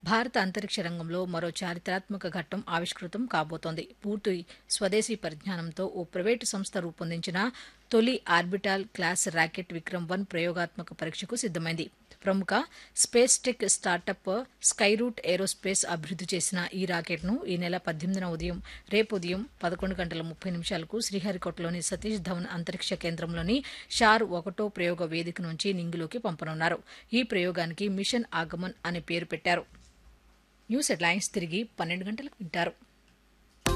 భారత అంతరిక్ష రంగంలో మరో చారిత్రాత్మక ఘట్టం ఆవిష్కృతం కాబోతోంది పూర్తి స్వదేశీ పరిజ్ఞానంతో ఓ ప్రైవేటు సంస్థ రూపొందించిన తొలి orbital class rocket Vikram one ప్రయోగాత్మక పరీక్షకు సిద్దమైంది ప్రముఖ space tech startup Skyroot Aerospace అభివృద్ది చేసిన ఈ రాకెట్ను ఈ నెల పద్దెనిమిదిన ఉదయం రేపు ఉదయం పదకొండు గంటల ముప్పై నిమిషాలకు శ్రీహరికోటలోని సతీష్ ధవన్ అంతరిక్ష కేంద్రంలోని షార్ ఒకటో ప్రయోగ వేదిక నుంచి నింగిలోకి పంపనున్నారు ఈ ప్రయోగానికి మిషన్ ఆగమన్ అనే పేరు పెట్టారు న్యూస్ హెడ్లైన్స్ తిరిగి పన్నెండు గంటలకు వింటారు